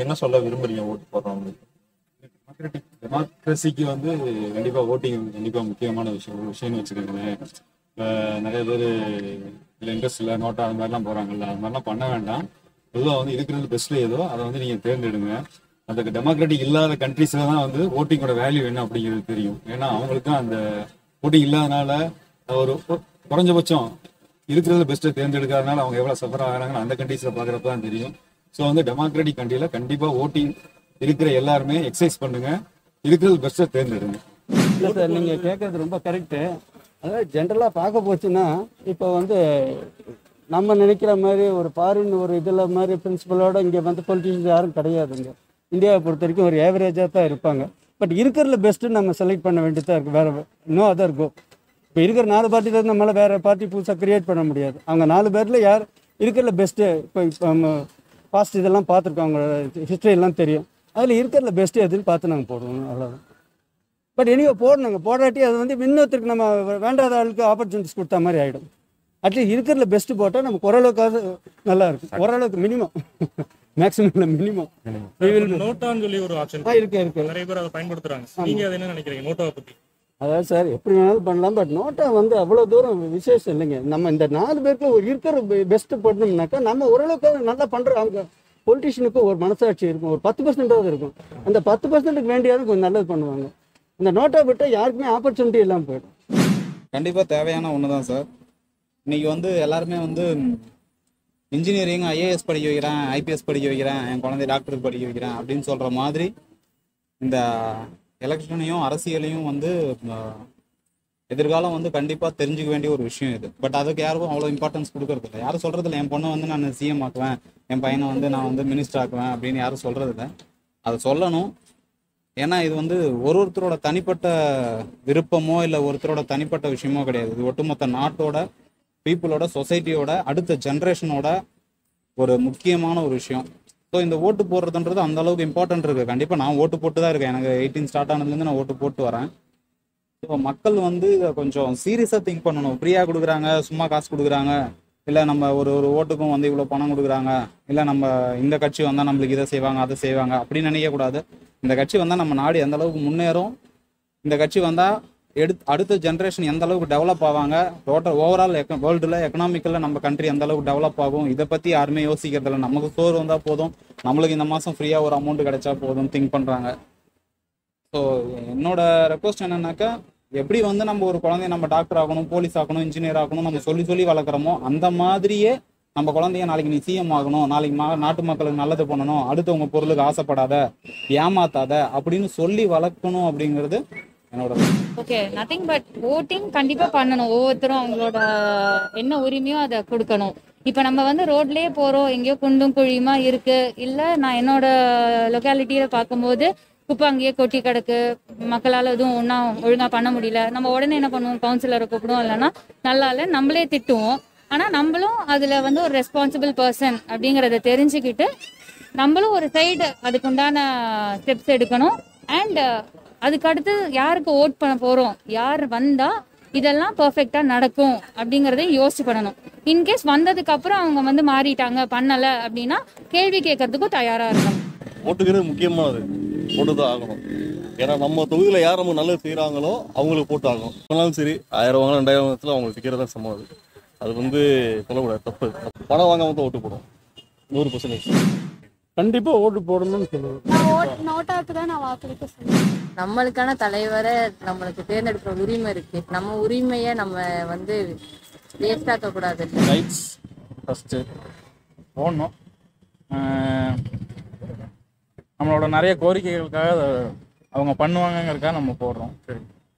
என்ன சொல்ல விரும்புறீங்க ஓட்டு போடுறவங்களுக்கு டெமோக்ராட்டிக் டெமோக்ரஸிக்கு வந்து கண்டிப்பா ஓட்டிங் கண்டிப்பா முக்கியமான விஷயம் ஒரு விஷயம்னு வச்சுக்கோங்களேன் இப்போ நிறைய பேர் இல்லை இன்ட்ரெஸ்ட் இல்லை நோட்டா அந்த மாதிரிலாம் போறாங்கல்ல அது மாதிரிலாம் பண்ண வேண்டாம் பொதுவாக வந்து இருக்கிறது பெஸ்ட் ஏதோ அதை வந்து நீங்க தேர்ந்தெடுங்க அந்த டெமோக்ராட்டிக் இல்லாத கண்ட்ரீஸ்ல தான் வந்து ஓட்டிங்கோட வேல்யூ என்ன அப்படிங்கிறது தெரியும் ஏன்னா அவங்களுக்கு அந்த ஓட்டிங் இல்லாதனால ஒரு ஒரு குறைஞ்சபட்சம் இருக்கிறது பெஸ்ட்டை தேர்ந்தெடுக்காதனால அவங்க எவ்வளவு சஃபர் ஆகிறாங்கன்னு அந்த கண்ட்ரீஸ்ல பாக்குறப்ப தான் தெரியும் ஸோ வந்து டெமோக்ராட்டிக் கண்ட்ரியில கண்டிப்பா ஓட்டிங் இருக்கிற எல்லாருமே எக்ஸசைஸ் பண்ணுங்க இருக்கிறது பெஸ்ட்டை தேர்ந்தெடுங்க இல்லை சார் நீங்கள் கேட்குறது ரொம்ப கரெக்டு அதாவது ஜென்ரலாக பார்க்க போச்சுன்னா இப்போ வந்து நம்ம நினைக்கிற மாதிரி ஒரு ஃபாரின் ஒரு இதில் மாதிரி பிரின்சிபலோட இங்கே வந்து பொலிட்டிஷியன்ஸ் யாரும் கிடையாதுங்க இந்தியாவை பொறுத்த வரைக்கும் ஒரு ஏவரேஜாக தான் இருப்பாங்க பட் இருக்கிறதுல பெஸ்ட்டு நம்ம செலக்ட் பண்ண வேண்டியதாக இருக்குது வேறு நோ அதர் கோ இப்போ இருக்கிற நாலு பார்ட்டில இருந்து நம்மளால வேறு பார்ட்டி புதுசாக கிரியேட் பண்ண முடியாது அவங்க நாலு பேரில் யார் இருக்கிறதுல பெஸ்ட்டு இப்போ இப்போ நம்ம பாஸ்ட் இதெல்லாம் பார்த்துருக்கோம் அவங்களோட ஹிஸ்ட்ரி எல்லாம் தெரியும் அதில் இருக்கிறதுல பெஸ்ட்டு எதுன்னு பார்த்து நாங்கள் போடுவோம் அவ்வளோதான் பட் எனிவே போடணுங்க போடாட்டி அது வந்து இன்னொருத்தருக்கு நம்ம வேண்டாத ஆளுக்கு ஆப்பர்ச்சுனிட்டிஸ் கொடுத்த மாதிரி ஆகிடும் அட்லீஸ்ட் இருக்கிறதுல பெஸ்ட்டு போட்டால் நமக்கு ஓரளவுக்காவது நல்லா இருக்கும் ஓரளவுக்கு மினிமம் மேக்ஸிமம் இல்லை மினிமம் நோட்டான்னு சொல்லி ஒரு ஆப்ஷன் ஆ இருக்கு இருக்கு நிறைய பேர் அதை பயன்படுத்துறாங்க நீங்க அதை என்ன நினைக்கிறீங்க நோட்டாவை பத்தி அதாவது சார் எப்படி வேணாலும் பண்ணலாம் பட் நோட்டா வந்து அவ்வளோ தூரம் விசேஷம் இல்லைங்க நம்ம இந்த நாலு பேருக்கு ஒரு இருக்கிற பெஸ்ட்டு போட்டோம்னாக்கா நம்ம ஓரளவுக்கு நல்லா பண்ணுறோம் அவங்க பொலிட்டிஷியனுக்கு ஒரு மனசாட்சி இருக்கும் ஒரு பத்து பர்சன்டாவது இருக்கும் அந்த பத்து பர்சன்ட்டுக்கு வேண்டியாவது கொஞ்சம் நல்லது பண்ணுவாங்க இந்த நோட்டா விட்டால் யாருக்குமே ஆப்பர்ச்சுனிட்டி இல்லாமல் போயிடும் கண்டிப்பாக தேவையான ஒன்று தான் சார் இன்னைக்கு வந்து எல்லாருமே வந்து இன்ஜினியரிங் ஐஏஎஸ் படிக்க வைக்கிறேன் ஐபிஎஸ் படிக்க வைக்கிறேன் என் குழந்தை டாக்டருக்கு படிக்க வைக்கிறேன் அப்படின்னு சொல்கிற மாதிரி இந்த எலெக்ஷனையும் அரசியலையும் வந்து அஹ், எதிர்காலம் வந்து கண்டிப்பாக தெரிஞ்சுக்க வேண்டிய ஒரு விஷயம் இது பட் அதுக்கு யாரும் அவ்வளோ இம்பார்ட்டன்ஸ் கொடுக்கறது இல்லை யாரும் சொல்கிறது இல்லை என் பொண்ணை வந்து நான் சிஎம் ஆக்குவேன் என் பையனை வந்து நான் வந்து மினிஸ்டர் ஆக்குவேன் அப்படின்னு யாரும் சொல்கிறது இல்லை அதை சொல்லணும் ஏன்னா இது வந்து ஒரு ஒருத்தரோட தனிப்பட்ட விருப்பமோ இல்லை ஒருத்தரோட தனிப்பட்ட விஷயமோ கிடையாது இது ஒட்டுமொத்த நாட்டோட பீப்புளோட சொசைட்டியோட அடுத்த ஜென்ரேஷனோட ஒரு முக்கியமான ஒரு விஷயம் ஸோ இந்த ஓட்டு போடுறதுன்றது அந்த அளவுக்கு இம்பார்ட்டன்ட் இருக்கு கண்டிப்பாக நான் ஓட்டு போட்டு தான் இருக்கேன் எனக்கு எயிட்டீன் ஸ்டார்ட் ஆனதுலேருந்து நான் ஓட்டு போட்டு வரேன் ஸோ மக்கள் வந்து இதை கொஞ்சம் சீரியஸாக திங்க் பண்ணணும் ஃப்ரீயாக கொடுக்குறாங்க சும்மா காசு கொடுக்குறாங்க இல்லை நம்ம ஒரு ஒரு ஓட்டுக்கும் வந்து இவ்வளோ பணம் கொடுக்குறாங்க இல்லை நம்ம இந்த கட்சி வந்தால் நம்மளுக்கு இதை செய்வாங்க அதை செய்வாங்க அப்படின்னு நினைக்கக்கூடாது இந்த கட்சி வந்தால் நம்ம நாடு எந்த அளவுக்கு முன்னேறும் இந்த கட்சி வந்தால் எடுத் அடுத்த ஜென்ரேஷன் எந்த அளவுக்கு டெவலப் ஆவாங்க டோட்டல் ஓவரால் எக்க வேர்ல்டில் எக்கனாமிக்கலில் நம்ம கண்ட்ரி எந்த அளவுக்கு டெவலப் ஆகும் இதை பற்றி யாருமே யோசிக்கிறதில்ல நமக்கு சோறு வந்தால் போதும் நம்மளுக்கு இந்த மாதம் ஃப்ரீயாக ஒரு அமௌண்ட் கிடைச்சா போதும் திங்க் பண்ணுறாங்க ஸோ என்னோட ரெக்வஸ்ட் என்னன்னாக்கா எப்படி வந்து நம்ம ஒரு குழந்தைய நம்ம டாக்டர் ஆகணும் போலீஸ் ஆகணும் இன்ஜினியர் ஆகணும் நம்ம சொல்லி சொல்லி வளர்க்குறோமோ அந்த மாதிரியே நம்ம குழந்தைய நாளைக்கு நீ சிஎம் ஆகணும் நாளைக்கு மா நாட்டு மக்களுக்கு நல்லது பண்ணணும் அடுத்தவங்க பொருளுக்கு ஆசைப்படாத ஏமாத்தாத அப்படின்னு சொல்லி வளர்க்கணும் அப்படிங்கிறது என்னோட ஓகே நத்திங் பட் ஓட்டிங் கண்டிப்பா பண்ணணும் ஒவ்வொருத்தரும் அவங்களோட என்ன உரிமையோ அதை கொடுக்கணும் இப்போ நம்ம வந்து ரோட்லயே போறோம் எங்கேயோ குண்டும் குழியுமா இருக்கு இல்ல நான் என்னோட லொக்காலிட்டியில பார்க்கும்போது குப்பை அங்கேயே கொட்டி கிடக்கு மக்களால் எதுவும் ஒன்றா ஒழுங்கா பண்ண முடியல நம்ம உடனே என்ன பண்ணுவோம் கவுன்சிலரை கூப்பிடுவோம் இல்லைன்னா நல்லா இல்லை நம்மளே திட்டுவோம் ஆனா நம்மளும் அதுல வந்து ஒரு ரெஸ்பான்சிபிள் பர்சன் அப்படிங்கறத தெரிஞ்சுக்கிட்டு நம்மளும் ஒரு சைடு அதுக்குண்டான ஸ்டெப்ஸ் எடுக்கணும் அண்ட் அதுக்கு அடுத்து யாருக்கு ஓட் பண்ண போறோம் யார் வந்தா இதெல்லாம் பெர்ஃபெக்டா நடக்கும் அப்படிங்கறதையும் யோசிச்சு பண்ணணும் இன்கேஸ் வந்ததுக்கு அப்புறம் அவங்க வந்து மாறிட்டாங்க பண்ணல அப்படின்னா கேள்வி கேட்கறதுக்கும் தயாரா இருக்கணும் ஓட்டுங்கிறது முக்கியமானது போட்டு தான் ஆகணும் ஏன்னா நம்ம தொகுதியில் யார் நமக்கு நல்லது செய்கிறாங்களோ அவங்களுக்கு போட்டு ஆகணும் சொன்னாலும் சரி ஆயிரம் வாங்கினா ரெண்டாயிரம் வாங்கத்தில் அவங்களுக்கு விற்கிறது தான் சமம் அது அது வந்து சொல்லக்கூடாது தப்பு பணம் வாங்காம தான் ஓட்டு போடும் நூறு பர்சன்டேஜ் கண்டிப்பாக ஓட்டு போடணும்னு சொல்லுவேன் நான் ஓட் நோட்டாக்கு தான் நான் வாக்களிக்க சொல்லுவேன் நம்மளுக்கான தலைவரை நம்மளுக்கு தேர்ந்தெடுக்கிற உரிமை இருக்கு நம்ம உரிமையை நம்ம வந்து வேஸ்ட் ஆக்க கூடாது ரைட்ஸ் ஃபஸ்ட்டு போடணும் ஆஹ் நம்மளோட நிறைய கோரிக்கைகளுக்காக அதை அவங்க பண்ணுவாங்கங்கிறதுக்காக நம்ம போடுறோம் சரி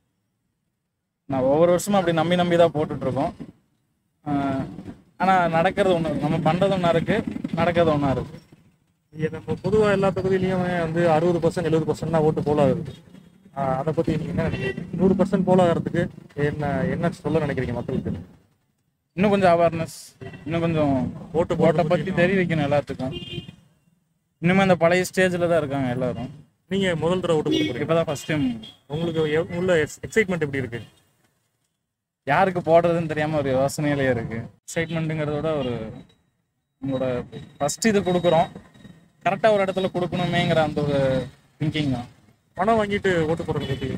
நான் ஒவ்வொரு வருஷமும் அப்படி நம்பி நம்பி தான் போட்டுட்ருக்கோம் ஆனால் நடக்கிறது ஒன்று நம்ம பண்ணுறது ஒன்றா இருக்குது நடக்கிறது ஒன்றா இருக்குது இங்க நம்ம பொதுவா எல்லா தொகுதியிலயுமே வந்து அறுபது பர்சன்ட் எழுபது பர்சன்ட் தான் ஓட்டு போல ஆகுது ஆஹ் அதை பத்தி நீங்க என்ன நினைக்கிறீங்க நூறு பர்சன்ட் போல ஆகிறதுக்கு என்ன என்ன சொல்ல நினைக்கிறீங்க மக்களுக்கு இன்னும் கொஞ்சம் அவேர்னஸ் இன்னும் கொஞ்சம் ஓட்டு ஓட்டை போட்டை பற்றி தெரிய வைக்கணும் எல்லாத்துக்கும் இன்னுமே அந்த பழைய ஸ்டேஜில் தான் இருக்காங்க எல்லாரும் நீங்க முதல் தடவை ஓட்டு போட போறீங்க இப்போ தான் ஃபஸ்ட் டைம் உங்களுக்கு எவ்- உள்ள எக்ஸைட்மெண்ட் எப்படி இருக்கு யாருக்கு போடுறதுன்னு தெரியாம ஒரு யோசனையிலே இருக்கு எக்ஸைட்மெண்ட்டுங்கிறத விட ஒரு உங்களோட ஃபர்ஸ்ட் இது கொடுக்குறோம் கரெக்டாக ஒரு இடத்துல கொடுக்கணுமேங்கிற அந்த ஒரு திங்கிங் தான் பணம் வாங்கிட்டு ஓட்டு போடுறத பத்தி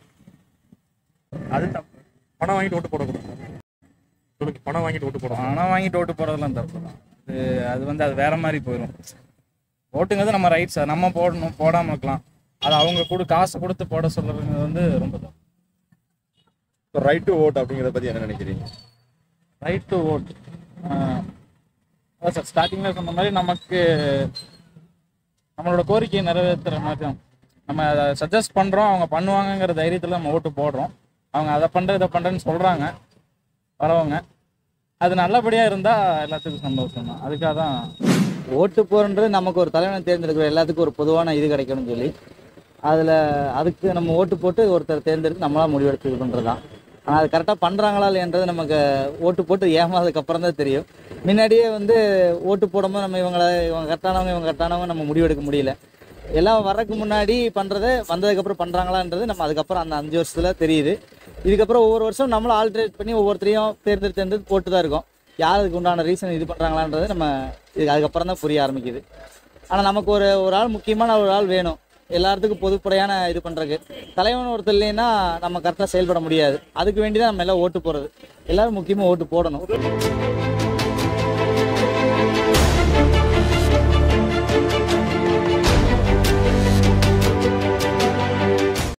அது தப்பு பணம் வாங்கிட்டு ஓட்டு போடக்கூடாது சொல்லுங்க பணம் வாங்கிட்டு ஓட்டு போடணும் பணம் வாங்கிட்டு ஓட்டு போடுறதெல்லாம் தப்பு தான் அது அது வந்து அது வேற மாதிரி போயிடும் ஓட்டுங்கிறது நம்ம ரைட் சார் நம்ம போடணும் போடாமல் இருக்கலாம் அது அவங்க கொடு காசு கொடுத்து போட சொல்றது வந்து ரொம்ப தப்பு ரைட் டு ஓட் அப்படிங்கிறத பத்தி என்ன நினைக்கிறீங்க ரைட் டு ஓட் அதான் சார் ஸ்டார்டிங்கில் சொன்ன மாதிரி நமக்கு நம்மளோட கோரிக்கையை நிறைவேற்றுற மாதிரி தான் நம்ம அதை சஜஸ்ட் பண்ணுறோம் அவங்க பண்ணுவாங்கங்கிற தைரியத்தில் நம்ம ஓட்டு போடுறோம் அவங்க அதை பண்ணுற இதை பண்ணுறேன்னு சொல்கிறாங்க வரவங்க அது நல்லபடியாக இருந்தால் எல்லாத்துக்கும் சந்தோஷம் தான் அதுக்காக தான் ஓட்டு போறன்றது நமக்கு ஒரு தலைவனை தேர்ந்தெடுக்கிற எல்லாத்துக்கும் ஒரு பொதுவான இது கிடைக்கணும்னு சொல்லி அதில் அதுக்கு நம்ம ஓட்டு போட்டு ஒருத்தர் தேர்ந்தெடுத்து நம்மளா முடிவெடுத்து இது பண்ணுறது தான் ஆனால் அது கரெக்டாக பண்ணுறாங்களா இல்லைன்றது நமக்கு ஓட்டு போட்டு ஏமாறதுக்கு அப்புறம் தான் தெரியும் முன்னாடியே வந்து ஓட்டு போடும்போது நம்ம இவங்களை இவங்க கரெக்டானவங்க இவங்க கரெக்டானவங்க நம்ம முடிவெடுக்க முடியல எல்லாம் வர்றதுக்கு முன்னாடி பண்ணுறத வந்ததுக்கப்புறம் பண்ணுறாங்களான்றது நம்ம அதுக்கப்புறம் அந்த அஞ்சு வருஷத்தில் தெரியுது இதுக்கப்புறம் ஒவ்வொரு வருஷம் நம்மளும் ஆல்ட்ரேட் பண்ணி ஒவ்வொருத்தரையும் தேர்ந்தெடுத்து தேர்ந்தெடுத்து போட்டு தான் இருக்கோம் யார் அதுக்கு உண்டான ரீசன் இது பண்ணுறாங்களான்றது நம்ம இதுக்கு அதுக்கப்புறம் தான் புரிய ஆரம்பிக்குது ஆனால் நமக்கு ஒரு ஒரு ஆள் முக்கியமான ஒரு ஆள் வேணும் எல்லாத்துக்கும் பொதுப்படையான இது பண்ணுறதுக்கு தலைவன் ஒருத்தர் இல்லைன்னா நம்ம கரெக்டாக செயல்பட முடியாது அதுக்கு வேண்டி தான் நம்ம எல்லாம் ஓட்டு போடுறது எல்லாரும் முக்கியமாக ஓட்டு போடணும்